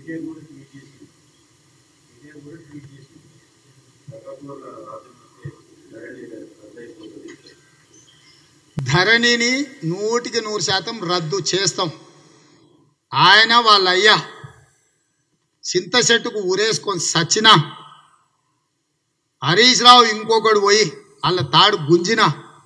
ఇదే కూడా ట్వీట్ చేసింది ఇదే కూడా ట్వీట్ చేసింది ప్రతాప్ రాజ్యం వస్తే ధరణి రద్దయిపోతుంది ధరణిని నూటికి నూరు శాతం రద్దు చేస్తాం ఆయన వాళ్ళ అయ్యా చింత చెట్టుకు ఊరేసుకొని సచ్చినా హరీష్ రావు ఇంకొకడు పోయి వాళ్ళ తాడు గుంజిన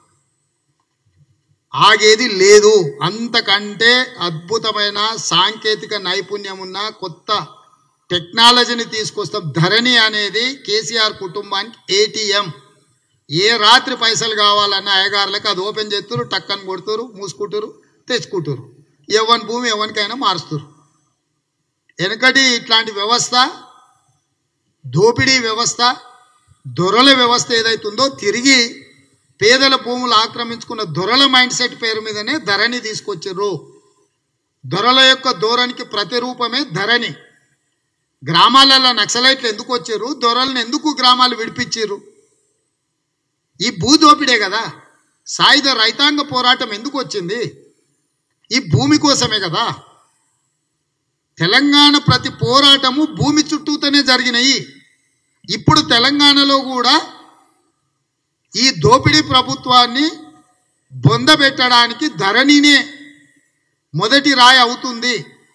ఆగేది లేదు అంతకంటే అద్భుతమైన సాంకేతిక నైపుణ్యం ఉన్న కొత్త టెక్నాలజీని తీసుకొస్తాం ధరణి అనేది కేసీఆర్ కుటుంబానికి ఏటీఎం ఏ రాత్రి పైసలు కావాలన్న అయ్యగారులకు అది ఓపెన్ చేస్తారు టక్కని కొడుతారు మూసుకుంటారు తెచ్చుకుంటారు ఎవరి భూమి ఎవరికైనా మారుస్తారు వెనకటి ఇట్లాంటి వ్యవస్థ దోపిడీ వ్యవస్థ దొరల వ్యవస్థ ఏదైతుందో తిరిగి పేదల భూములు ఆక్రమించుకున్న దొరల మైండ్ సెట్ పేరు మీదనే ధరణి తీసుకొచ్చారు దొరల యొక్క ధోరణికి ప్రతిరూపమే ధరణి గ్రామాలలో నక్సలైట్లు ఎందుకు వచ్చారు దొరలను ఎందుకు గ్రామాలు విడిపించారు ఈ భూదోపిడే కదా సాయుధ రైతాంగ పోరాటం ఎందుకు వచ్చింది ఈ భూమి కోసమే కదా తెలంగాణ ప్రతి పోరాటము భూమి చుట్టూతోనే జరిగినాయి ఇప్పుడు తెలంగాణలో కూడా ఈ దోపిడీ ప్రభుత్వాన్ని బొందబెట్టడానికి ధరణినే మొదటి రాయి అవుతుంది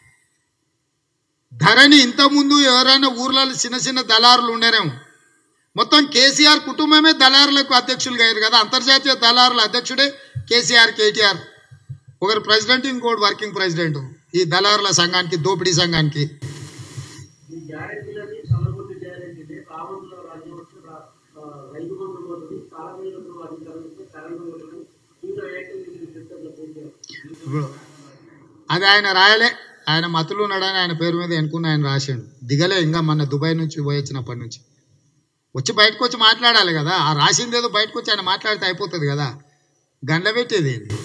ధరణి ఇంతకుముందు ఎవరైనా ఊర్లలో చిన్న చిన్న దళారులు ఉండేనేమో మొత్తం కేసీఆర్ కుటుంబమే దళారులకు అధ్యక్షులుగా అయ్యారు కదా అంతర్జాతీయ దళారుల అధ్యక్షుడే కేసీఆర్ కేటీఆర్ ఒకరు ప్రెసిడెంట్ ఇంకోటి వర్కింగ్ ప్రెసిడెంట్ ఈ దళారుల సంఘానికి దోపిడీ సంఘానికి ఈ గ్యారెంటీలని చల్లగొట్టి గ్యారెంటీలే రావణుల రాజ్యం వస్తే రా- ఆ, రైతు బంధు పోతుంది కాలనీలకు అధికారం ఇస్తే కరెంటు పోతుంది ఇంకా ఏకైక సిస్టంలో పోయింది అది ఆయన రాయలే ఆయన మతులు ఉన్నాడని ఆయన పేరు మీద ఎన్నుకుని ఆయన రాశాడు దిగలే ఇంకా మన దుబాయ్ నుంచి పోయి వచ్చినప్పటి నుంచి వచ్చి బయటకు వచ్చి మాట్లాడాలి కదా ఆ రాసింది ఏదో బయటకు వచ్చి ఆయన మాట్లాడితే అయిపోతుంది కదా గండ్ల పెట్టేది ఏంది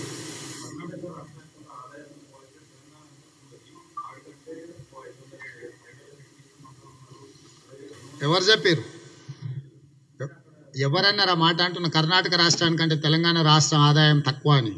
ఎవరు చెప్పారు ఎవరన్నారు ఆ మాట అంటున్న కర్ణాటక రాష్ట్రానికంటే తెలంగాణ రాష్ట్రం ఆదాయం తక్కువ అని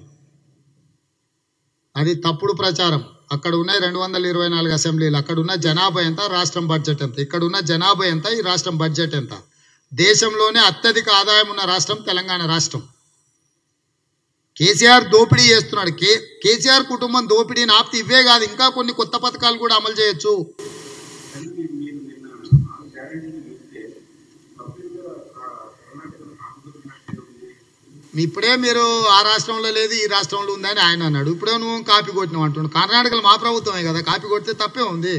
అది తప్పుడు ప్రచారం అక్కడ ఉన్నాయి రెండు వందల ఇరవై నాలుగు అసెంబ్లీలు అక్కడ ఉన్న జనాభా ఎంత రాష్ట్రం బడ్జెట్ ఎంత ఇక్కడ ఉన్న జనాభా ఎంత ఈ రాష్ట్రం బడ్జెట్ ఎంత దేశంలోనే అత్యధిక ఆదాయం ఉన్న రాష్ట్రం తెలంగాణ రాష్ట్రం కేసీఆర్ దోపిడీ చేస్తున్నాడు కే కేసీఆర్ కుటుంబం దోపిడీని ఆపితే ఇవే కాదు ఇంకా కొన్ని కొత్త పథకాలు కూడా అమలు చేయొచ్చు కానీ మీరు నిన్న ఆ గ్యారెంటీని చూస్తే కంప్లీట్గా కర్ణాటకలో ఆంధ్రప్రదేశ్ ఉంది మీ ఇప్పుడే మీరు ఆ రాష్ట్రంలో లేదు ఈ రాష్ట్రంలో ఉందని ఆయన అన్నాడు ఇప్పుడే నువ్వు కాపీ కొట్టినావు అంటున్నాడు కర్ణాటకలో మా ప్రభుత్వమే కదా కాపీ కొడితే తప్పే ఉంది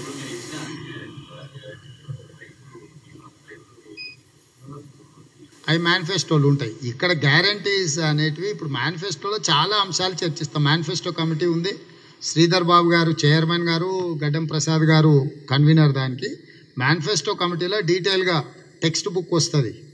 అవి మేనిఫెస్టోలు ఉంటాయి ఇక్కడ గ్యారంటీస్ అనేటివి ఇప్పుడు మేనిఫెస్టోలో చాలా అంశాలు చర్చిస్తాం మేనిఫెస్టో కమిటీ ఉంది శ్రీధర్ బాబు గారు చైర్మన్ గారు గడ్డం ప్రసాద్ గారు కన్వీనర్ దానికి మేనిఫెస్టో కమిటీలో డీటెయిల్గా టెక్స్ట్ బుక్ వస్తుంది